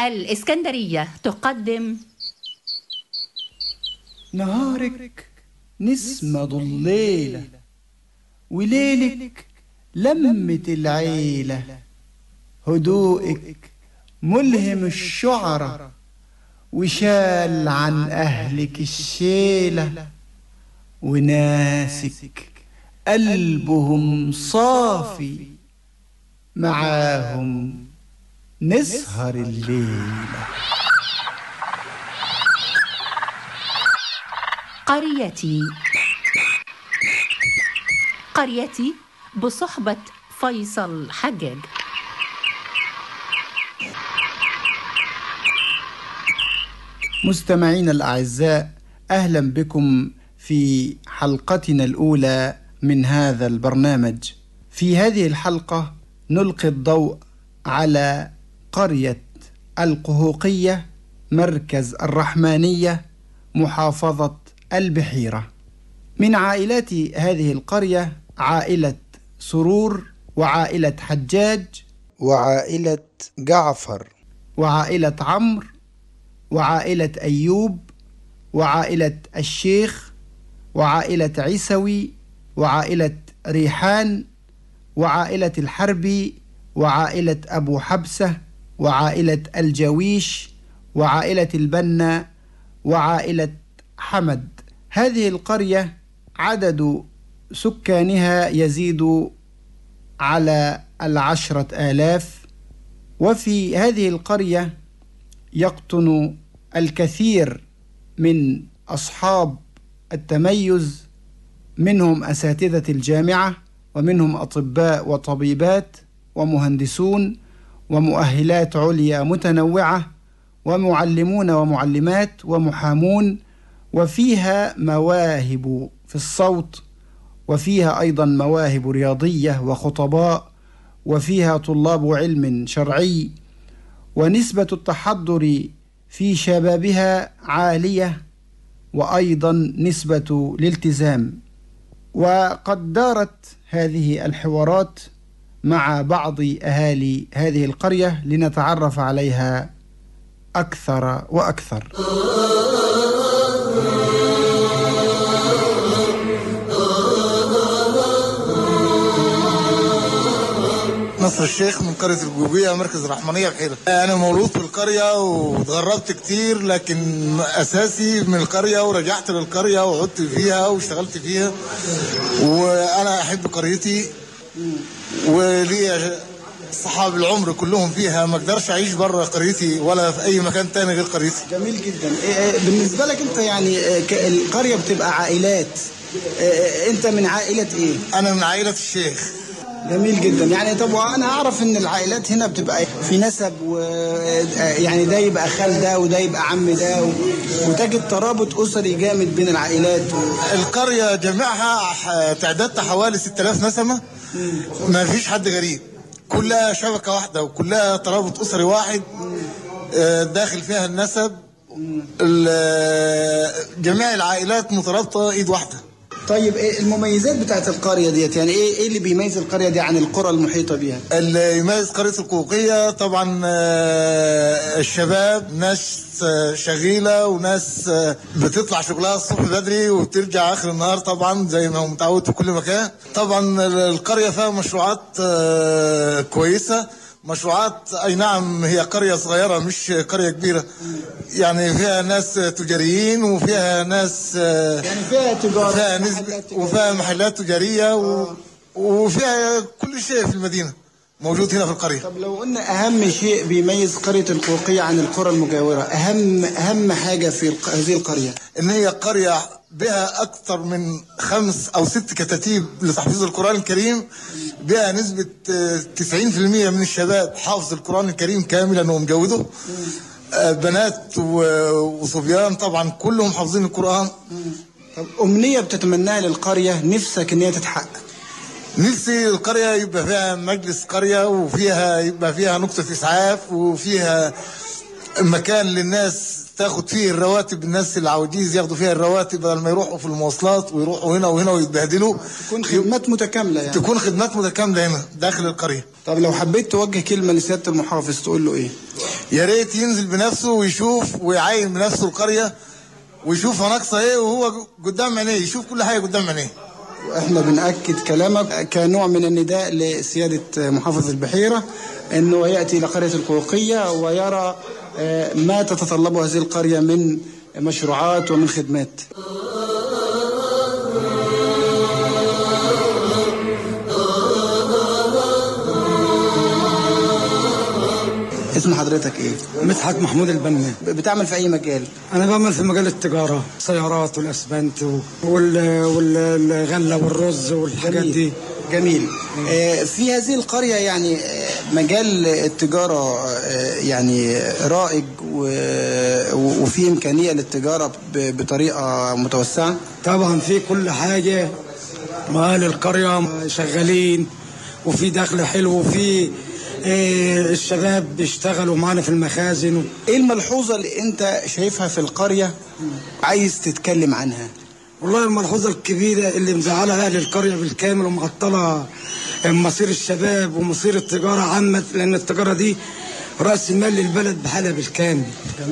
الإسكندرية تقدم نهارك نسمة ضليلة وليلك لمة العيلة هدوءك ملهم الشعرة وشال عن أهلك الشيلة وناسك قلبهم صافي معاهم نسهر الليله قريتي قريتي بصحبة فيصل حجاج مستمعينا الأعزاء أهلا بكم في حلقتنا الأولى من هذا البرنامج في هذه الحلقة نلقي الضوء على قرية القهوقية مركز الرحمانية محافظة البحيرة من عائلات هذه القرية عائلة سرور وعائلة حجاج وعائلة جعفر وعائلة عمرو وعائلة أيوب وعائلة الشيخ وعائلة عيسوي وعائلة ريحان وعائلة الحربي وعائلة أبو حبسة وعائلة الجويش وعائلة البنا وعائلة حمد هذه القرية عدد سكانها يزيد على العشرة آلاف وفي هذه القرية يقطن الكثير من أصحاب التميز منهم أساتذة الجامعة ومنهم أطباء وطبيبات ومهندسون ومؤهلات عليا متنوعة ومعلمون ومعلمات ومحامون وفيها مواهب في الصوت وفيها ايضا مواهب رياضيه وخطباء وفيها طلاب علم شرعي ونسبه التحضر في شبابها عاليه وايضا نسبه الالتزام وقد دارت هذه الحوارات مع بعض اهالي هذه القريه لنتعرف عليها اكثر واكثر نصر الشيخ من قرية الجوبية مركز الرحمنية بحيرة أنا مولود في القرية وتغربت كتير لكن أساسي من القرية ورجعت للقرية وعدت فيها واشتغلت فيها وأنا أحب قريتي ولي صحاب العمر كلهم فيها ما اقدرش اعيش بره قريتي ولا في اي مكان تاني غير قريتي جميل جدا إيه، إيه، بالنسبه لك انت يعني إيه، ك- القريه بتبقى عائلات انت من عائله ايه انا من عائله الشيخ جميل جدا يعني طب وانا اعرف ان العائلات هنا بتبقى في نسب و يعني ده يبقى خال ده وده يبقى عم ده و... وتجد ترابط اسري جامد بين العائلات و... القريه جميعها ح- تعدادها حوالي 6000 نسمه ما فيش حد غريب كلها شبكه واحده وكلها ترابط اسري واحد آه، داخل فيها النسب ال- جميع العائلات مترابطه ايد واحده طيب إيه المميزات بتاعت القريه ديت يعني ايه ايه اللي بيميز القريه دي عن القرى المحيطه بيها اللي يميز قرية القوقية طبعا آه، الشباب ناس آه، شغيلة وناس آه، بتطلع شغلها الصبح بدري وترجع آخر النهار طبعا زي ما هو متعود في كل مكان طبعا القرية فيها مشروعات آه، كويسة مشروعات اي نعم هي قريه صغيره مش قريه كبيره يعني فيها ناس تجاريين وفيها ناس آه، يعني فيها تجاره فيها نسبة محلات تجارية. وفيها محلات تجارية و... وفيها كل شيء في المدينة موجود هنا في القرية طب لو قلنا اهم شيء بيميز قريه القوقيه عن القرى المجاوره اهم اهم حاجه في الق... هذه القريه إن هي قرية بها أكثر من خمس أو ست كتاتيب لتحفيظ القرآن الكريم بها نسبة آه، 90% من الشباب حافظ القرآن الكريم كاملا ومجوده آه، بنات و- وصبيان طبعا كلهم حافظين القرآن طب امنيه بتتمناها للقريه نفسك ان هي تتحقق نفسي القرية يبقى فيها مجلس قرية وفيها يبقى فيها نقطة إسعاف وفيها مكان للناس تاخد فيه الرواتب الناس العواجيز ياخدوا فيها الرواتب بدل ما يروحوا في المواصلات ويروحوا هنا وهنا ويتبهدلوا تكون خدمات متكامله يعني تكون خدمات متكاملة هنا داخل القرية طب لو حبيت توجه كلمه لسياده المحافظ تقول له ايه يا ريت ينزل بنفسه ويشوف ويعاين بنفسه القريه ويشوف ناقصه ايه وهو قدام عينيه يشوف كل حاجه قدام عينيه احنا بنأكد كلامك كنوع من النداء لسيادة محافظ البحيرة انه يأتي إلى قرية القوقية ويرى آه، ما تتطلبه هذه القرية من مشروعات ومن خدمات اسم حضرتك ايه؟ مدحت محمود البنا بتعمل في اي مجال؟ انا بعمل في مجال التجاره السيارات والاسمنت وال- والغله والرز والحاجات دي جميل آه، في هذه القرية يعني آه، مجال التجارة آه، يعني رائج و- وفي إمكانية للتجارة ب- بطريقة متوسعة طبعا في كل حاجه واهل القريه شغالين وفي دخل حلو وفي آه، الشباب بيشتغلوا معانا في المخازن إيه الملحوظة اللي أنت شايفها في القرية عايز تتكلم عنها؟ والله الملحوظه الكبيره اللي مزعله اهل القريه بالكامل ومعطله مصير الشباب ومصير التجاره عامه لان التجاره دي راس مال للبلد بحالها بالكامل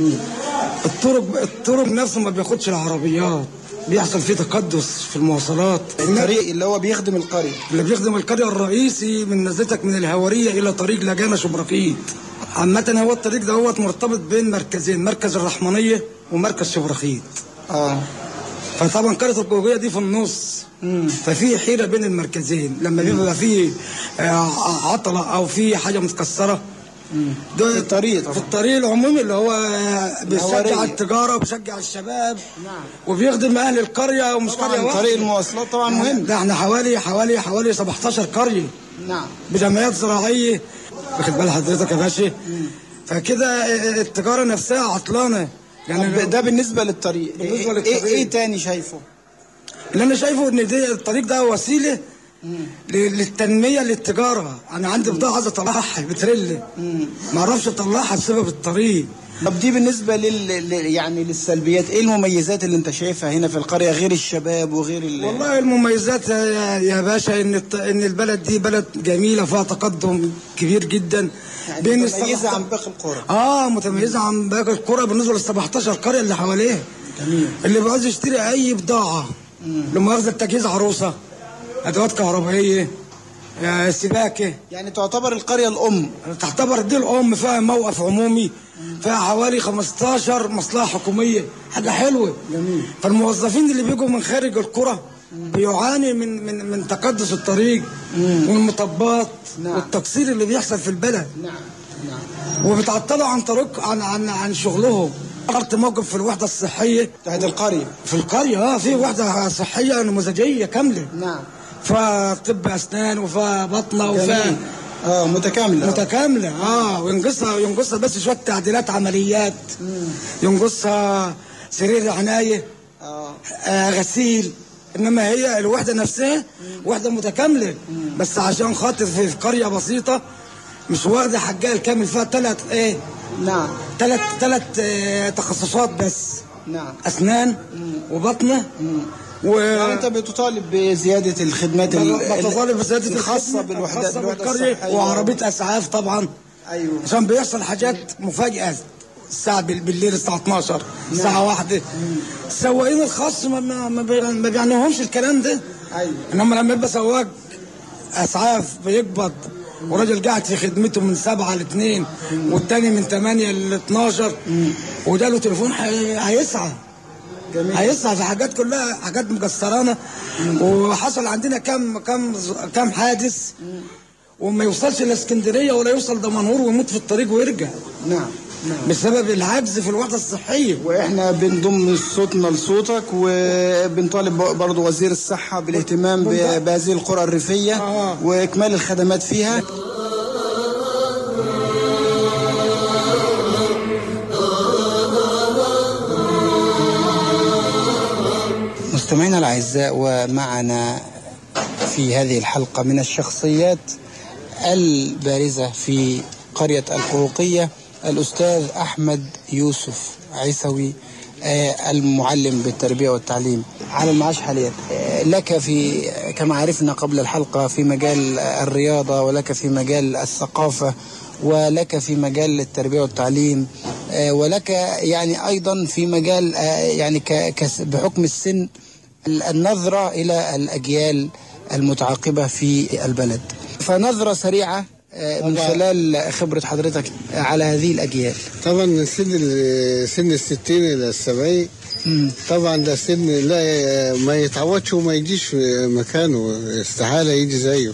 الطرق الطرق نفسه ما بياخدش العربيات بيحصل فيه تقدس في المواصلات الطريق اللي هو بيخدم القرية اللي بيخدم القريه الرئيسي من نزلتك من الهواريه الى طريق لجانه شبرقيط عامة هو الطريق ده هو مرتبط بين مركزين مركز الرحمنية ومركز شبرقيط اه فطبعا قريه القوقيه دي في النص ففي حيره بين المركزين لما بيبقى في آه، عطله او في حاجه متكسره ده في الطريق طبعا. في الطريق العمومي اللي هو آه، بيشجع الهوارية. التجاره وبيشجع الشباب وبيخدم اهل القريه ومش قريه طبعا واحده طريق المواصلات طبعا مهم ده احنا حوالي حوالي حوالي 17 قريه نعم بجمعيات زراعيه واخد بال حضرتك يا باشا فكده آه، التجاره نفسها عطلانه يعني طب ده بالنسبة للطريق بالنسبة إيه- للطريق. ايه ايه تاني شايفه؟ اللي انا شايفه ان دي الطريق ده وسيله ل- للتنميه للتجاره انا عندي بضاعه عايز اطلعها بترل ما اعرفش اطلعها بسبب الطريق طب دي بالنسبة لل... لل- يعني للسلبيات ايه المميزات اللي انت شايفها هنا في القرية غير الشباب وغير ال... والله المميزات يا يا باشا ان الت- ان البلد دي بلد جميله فيها تقدم كبير جدا يعني متميزة السبعة- عن باقي القرى اه متميزه عن باقي القرى بالنسبه لل 17 قريه اللي حواليها اللي بيعوز يشتري اي بضاعه لمؤاخذه تجهيز عروسه ادوات كهربائيه آه، سباكه يعني تعتبر القرية الأم تعتبر دي الام فيها موقف عمومي فيها حوالي 15 مصلحه حكوميه حاجه حلوه جميل فالموظفين اللي بيجوا من خارج القرى بيعاني من من من تقدس الطريق والمطبات نعم. والتقصير اللي بيحصل في البلد نعم نعم وبتعطلوا عن طريق عن عن عن شغلهم حضرت موقف في الوحده الصحيه بتاعت القرية في القريه اه في وحده صحيه نموذجيه كامله نعم فطب اسنان وفيها بطنه وفيها جميل اه متكاملة متكامله اه وينقصها ينقصها بس شويه تعديلات عمليات ينقصها سرير عنايه اه آه غسيل انما هي الوحده نفسها وحده متكامله بس عشان خاطر في في قريه بسيطه مش واخده حقها الكامل فيها ثلاث ايه نعم ثلاث ثلاث آه تخصصات بس نعم اسنان وبطنه و يعني انت بتطالب بزيادة الخدمات ال- بتطالب بزياده الخاصة الخدمة بالوحدات الخاصة الوحدة بالقريه الصحية. وعربيه اسعاف طبعا ايوه عشان بيحصل حاجات مفاجئه الساعة بال- بالليل الساعة 12 الساعة واحدة السواقين الخاص ما, ما, ما, بي- ما بيعنيهمش الكلام ده ايوه انما لما يبقى سواق اسعاف بيقبض وراجل قاعد في خدمته من سبعة ل 2 والتاني من 8 ل 12 وده له تليفون هي- هيسعى جميل هيسعى في حاجات كلها حاجات مكسرانه وحصل عندنا كم كم كم حادث وما يوصلش لاسكندريه ولا يوصل دمنهور ويموت في الطريق ويرجع نعم نعم بسبب العجز في الوحده الصحيه واحنا بنضم صوتنا لصوتك وبنطالب برضو وزير الصحة بالاهتمام ب- بهذه القرى الريفية آه. واكمال الخدمات فيها مستمعينا الاعزاء ومعنا في هذه الحلقة من الشخصيات البارزة في قرية القروقية الأستاذ أحمد يوسف عيسوي آه، المعلم بالتربية والتعليم على المعاش حاليا آه، لك في كما عرفنا قبل الحلقة في مجال الرياضة ولك في مجال الثقافة ولك في مجال التربية والتعليم آه، ولك يعني أيضا في مجال آه، يعني ك- كس- بحكم السن ال- النظرة إلى الأجيال المتعاقبة في البلد فنظرة سريعة آه، من خلال خبرة حضرتك على هذه الأجيال طبعا من سن ال- سن الستين الى السبعين طبعا ده سن لا ما يتعودش وما يجيش في مكانه استحاله يجي زيه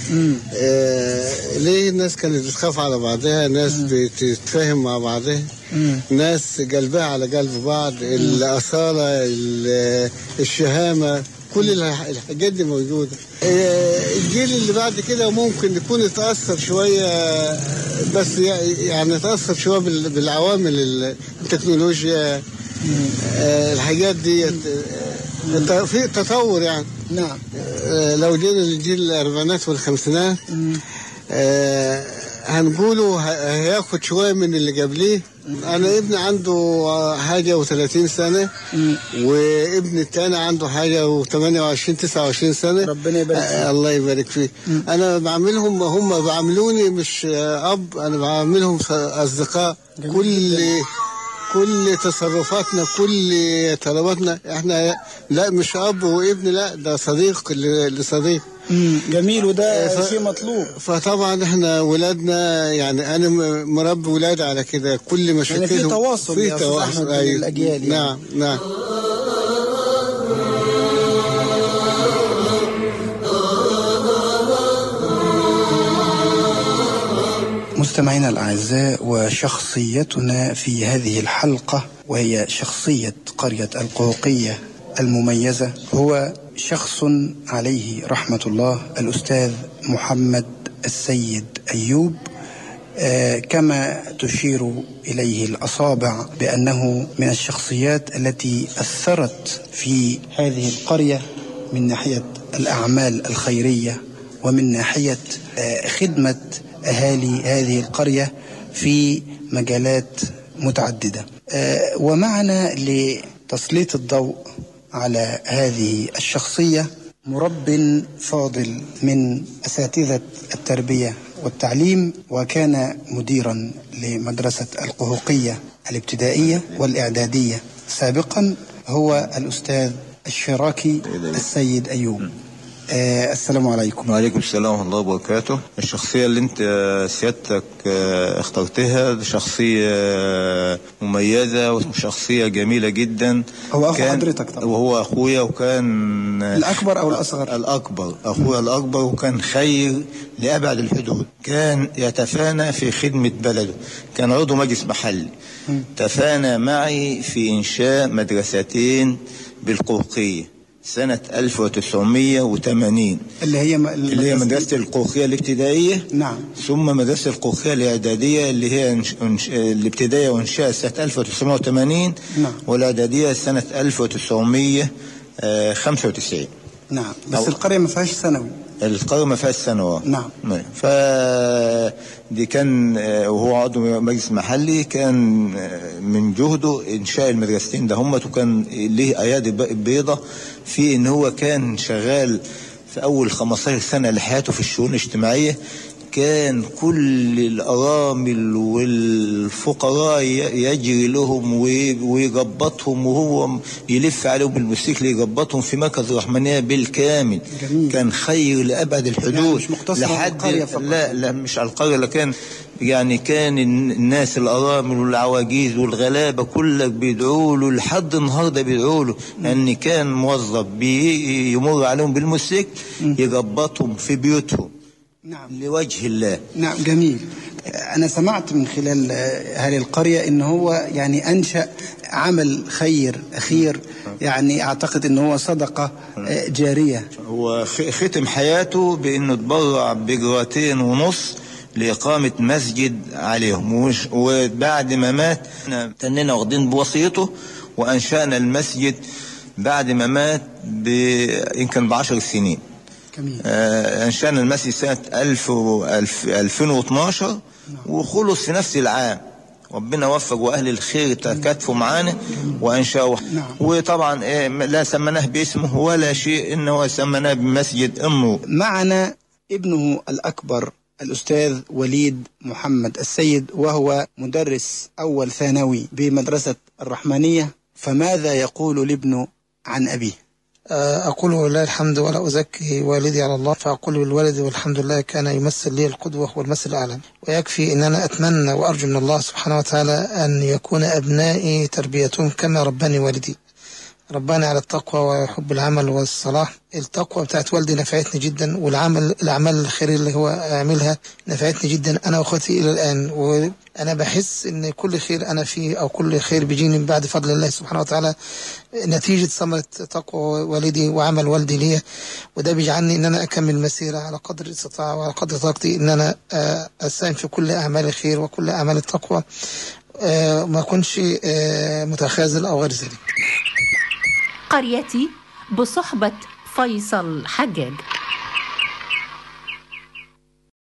آه ليه الناس كانت بتخاف على بعضها ناس بتتفاهم مع بعضها ناس قلبها على قلب بعض الأصالة ال- الشهامة كل الح- الحاجات دي موجودة آه، الجيل اللي بعد كده ممكن يكون اتأثر شوية بس يعني اتأثر شوية بال- بالعوامل ال- التكنولوجيا آه، الحاجات دي آه، في تطور يعني نعم آه، لو جينا للجيل الأربعينات والخمسينات آه، هنقوله ه- هياخد شوية من اللي قبليه أنا ابني عنده آه، حاجة و30 سنة وابني التاني عنده حاجة و28 29 سنة ربنا يبارك فيك. آه، الله يبارك فيه أنا بعملهم هم بعملوني مش آه، أب أنا بعملهم ص- أصدقاء كل كل تصرفاتنا كل طلباتنا احنا لا مش اب وابن لا ده صديق ل- لصديق مم، جميل وده ف- شيء مطلوب فطبعا احنا ولادنا يعني انا م- مربي ولادي على كده كل مشاكلهم تواصل في يا أستاذ تواصل أحمد بين أيوة. الأجيال يعني. نعم نعم مستمعينا الأعزاء وشخصيتنا في هذه الحلقة وهي شخصية قرية القوقية المميزة هو شخص عليه رحمة الله الأستاذ محمد السيد أيوب آه، كما تشير إليه الأصابع بأنه من الشخصيات التي أثرت في هذه القرية من ناحية الأعمال الخيرية ومن ناحية آه، خدمة أهالي هذه القرية في مجالات متعددة آه، ومعنا لتسليط الضوء على هذه الشخصية مرب فاضل من أساتذة التربية والتعليم وكان مديرا لمدرسة القهوقية الابتدائية والإعدادية سابقا هو الأستاذ الشراكي السيد أيوب آه السلام عليكم وعليكم السلام ورحمة الله وبركاته الشخصية اللي انت سيادتك آه، اخترتها دي شخصية آه، مميزة وشخصية جميلة جدا هو أخو كان- حضرتك طبعا. وهو أخويا وكان آه، الأكبر أو الأصغر الأكبر أخويا الأكبر وكان خير لأبعد الحدود كان يتفانى في خدمة بلده كان عضو مجلس محلي تفانى معي في إنشاء مدرستين بالقوقية سنة 1980 اللي هي م- اللي هي مدرسة القوقية الابتدائية نعم ثم مدرسة القوقية الإعدادية اللي هي انش... انش... الابتدائية وإنشاء سنة 1980 نعم. والإعدادية سنة 1995 نعم بس أو- القرية ما فيهاش ثانوي القرية ما فيهاش سنوات نعم. ف دي كان آه، وهو عضو مجلس محلي كان آه، من جهده انشاء المدرستين ده همت وكان ليه ايادي ب- بيضة في ان هو كان شغال في اول 15 سنة لحياته في الشؤون الاجتماعية كان كل الأرامل والفقراء ي- يجري لهم وي- ويجبطهم وهو يلف عليهم بالموتوسيكل يجبطهم في مركز الرحمنية بالكامل جميل. كان خير لأبعد الحدود مش مقتصر على لحد القرية فقط. لا لا مش على القرية لكن يعني كان الن- الناس الأرامل والعواجيز والغلابة كلك بيدعوا له لحد النهارده بيدعوا له لأن كان موظف بيمر عليهم بالموتوسيكل يجبطهم في بيوتهم نعم لوجه الله نعم جميل أنا سمعت من خلال آه، أهل القرية إن هو يعني أنشأ عمل خير أخير يعني أعتقد إن هو صدقة آه، جارية هو خ- ختم حياته بانه اتبرع بجراتين ونص لإقامة مسجد عليهم وش- وبعد ما مات احنا تنينا واخدين بوصيته وأنشأنا المسجد بعد ما مات ب... يمكن بعشر سنين جميل آه، أنشأنا المسجد سنة 1000 و- ألف- 2012 وخلص في نفس العام ربنا وفق واهل الخير تكاتفوا معانا وانشاوا نعم. وطبعا إيه، لا سميناه باسمه ولا شيء انه سميناه بمسجد النور معنا ابنه الأكبر الأستاذ وليد محمد السيد وهو مدرس أول ثانوي بمدرسة الرحمانية فماذا يقول لابنه عن أبيه أقول لله الحمد ولا أزكي والدي على الله فأقول بالوالد والحمد لله كان يمثل لي القدوة والمثل الأعلى ويكفي أن أنا أتمنى وأرجو من الله سبحانه وتعالى أن يكون أبنائي تربيتهم كما رباني والدي رباني على التقوى وحب العمل والصلاح التقوى بتاعت والدي نفعتني جدا والعمل الأعمال الخيرية اللي هو عاملها نفعتني جدا أنا وأخوتي إلى الآن وأنا بحس إن كل خير أنا فيه أو كل خير بيجيني من بعد فضل الله سبحانه وتعالى نتيجة ثمرة تقوى والدي وعمل والدي ليا وده بيجعلني إن أنا أكمل مسيرة على قدر الاستطاعة وعلى قدر طاقتي إن أنا آه، أساهم في كل أعمال الخير وكل أعمال التقوى آه، ما أكونش آه، متخاذل أو غير ذلك قريتي بصحبة فيصل حجاج